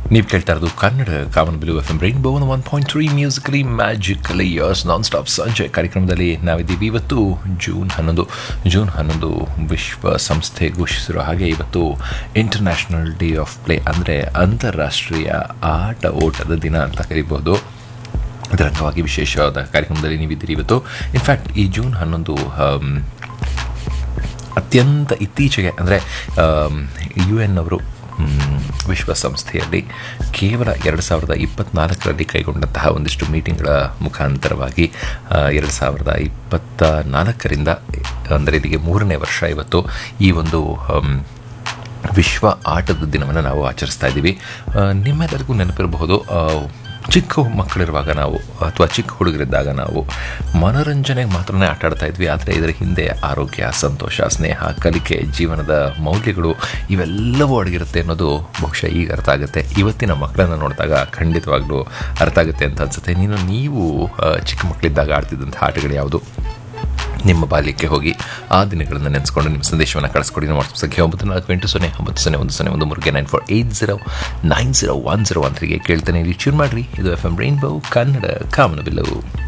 ನೀವು ಕೇಳ್ತಾ ಇರೋದು ಕನ್ನಡ ಕಾಮನ್ ಬಿಲು F M rainbow one point three musically magically ಯರ್ಸ್ ನಾನ್ ಸ್ಟಾಪ್ ಸಂಜೆ ಕಾರ್ಯಕ್ರಮದಲ್ಲಿ ನಾವಿದ್ದೀವಿ ಇವತ್ತು ಜೂನ್ ಹನ್ನೊಂದು ಜೂನ್ ಹನ್ನೊಂದು ವಿಶ್ವ ಸಂಸ್ಥೆ ಘೋಷಿಸಿರೋ ಹಾಗೆ ಇವತ್ತು ಇಂಟರ್ನ್ಯಾಷನಲ್ ಡೇ ಆಫ್ ಪ್ಲೇ ಅಂದರೆ ಅಂತಾರಾಷ್ಟ್ರೀಯ ಆಟ ಓಟದ ದಿನ ಅಂತ ಕರಿಬೋದು ಇದರ ಅಂಗವಾಗಿ ವಿಶೇಷವಾದ ಕಾರ್ಯಕ್ರಮದಲ್ಲಿ ನೀವಿದ್ದೀರಿ ಇವತ್ತು ಇನ್ಫ್ಯಾಕ್ಟ್ ಈ ಜೂನ್ ಹನ್ನೊಂದು ಆಮ್, ಅತ್ಯಂತ ಇತ್ತೀಚೆಗೆ ಅಂದರೆ ಯು ಎನ್ ಅವರು ಮ್, ವಿಶ್ವಸಂಸ್ಥೆಯಲ್ಲಿ ಕೇವಲ ಎರಡು ಸಾವಿರದ ಇಪ್ಪತ್ನಾಲ್ಕರಲ್ಲಿ ಕೈಗೊಂಡಂತಹ ಒಂದಿಷ್ಟು ಮೀಟಿಂಗ್ಗಳ ಮುಖಾಂತರವಾಗಿ ಎರಡು ಸಾವಿರದ ಇಪ್ಪತ್ತ ನಾಲ್ಕರಿಂದ ಅಂದರೆ ಇಲ್ಲಿಗೆ ಮೂರನೇ ವರ್ಷ ಇವತ್ತು ಈ ಒಂದು ಆಮ್, ವಿಶ್ವ ಆಟದ ದಿನವನ್ನು ನಾವು ಆಚರಿಸ್ತಾ ಇದ್ದೀವಿ ಆ, ನಿಮ್ಮೆಲ್ಲರಿಗೂ ನೆನಪಿರಬಹುದು ಆ, ಚಿಕ್ಕ ಮಕ್ಕಳಿರುವಾಗ ನಾವು ಅಥವಾ ಚಿಕ್ಕ ಹುಡುಗರಿದ್ದಾಗ ನಾವು ಮನೋರಂಜನೆಗೆ ಮಾತ್ರನೇ ಆಟ ಆಡ್ತಾ ಇದ್ವಿ ಆದರೆ ಇದರ ಹಿಂದೆ ಆರೋಗ್ಯ ಸಂತೋಷ ಸ್ನೇಹ ಕಲಿಕೆ ಜೀವನದ ಮೌಲ್ಯಗಳು ಇವೆಲ್ಲವೂ ಅಡಗಿರುತ್ತೆ ಅನ್ನೋದು ಬಹುಶಃ ಈಗ ಅರ್ಥ ಆಗುತ್ತೆ ಇವತ್ತಿನ ಮಕ್ಕಳನ್ನು ನೋಡಿದಾಗ ಖಂಡಿತವಾಗ್ಲೂ ಅರ್ಥ ಆಗುತ್ತೆ ಅಂತ ಅನ್ಸುತ್ತೆ ನೀನು ನೀವು ಆ, ಚಿಕ್ಕ ಮಕ್ಕಳಿದ್ದಾಗ ಆಡ್ತಿದ್ದಂಥ ಆಟಗಳು ಯಾವುದು ನಿಮ್ಮ ಬಾಲ್ಯಕ್ಕೆ ಹೋಗಿ ಆ ದಿನಗಳನ್ನು ನೆನೆಸ್ಕೊಂಡು ನಿಮ್ಮ ಸಂದೇಶವನ್ನು ಕಳಿಸ್ಕೊಡಿ ನಮ್ಮ ವಾಟ್ಸಪ್ ಸಂಖ್ಯೆ ಒಂಬತ್ತು ನಾಲ್ಕು ಎಂಟು ಸೊನ್ನೆ ಒಂಬತ್ತು ಸೊನ್ನೆ ಒಂದು ಸೊನ್ನೆ ಒಂದು ಮೂರಿಗೆ nine four eight zero nine zero one zero one ತ್ರೀಗೆ ಕೇಳ್ತಾನೆ ಇಲ್ಲಿ ಟ್ಯೂನ್ ಮಾಡಿರಿ ಇದು ಎಫ್ ಎಮ್ ರೈನ್ಬೋ ಕನ್ನಡ ಕಾಮನಬಿಲ್ಲವು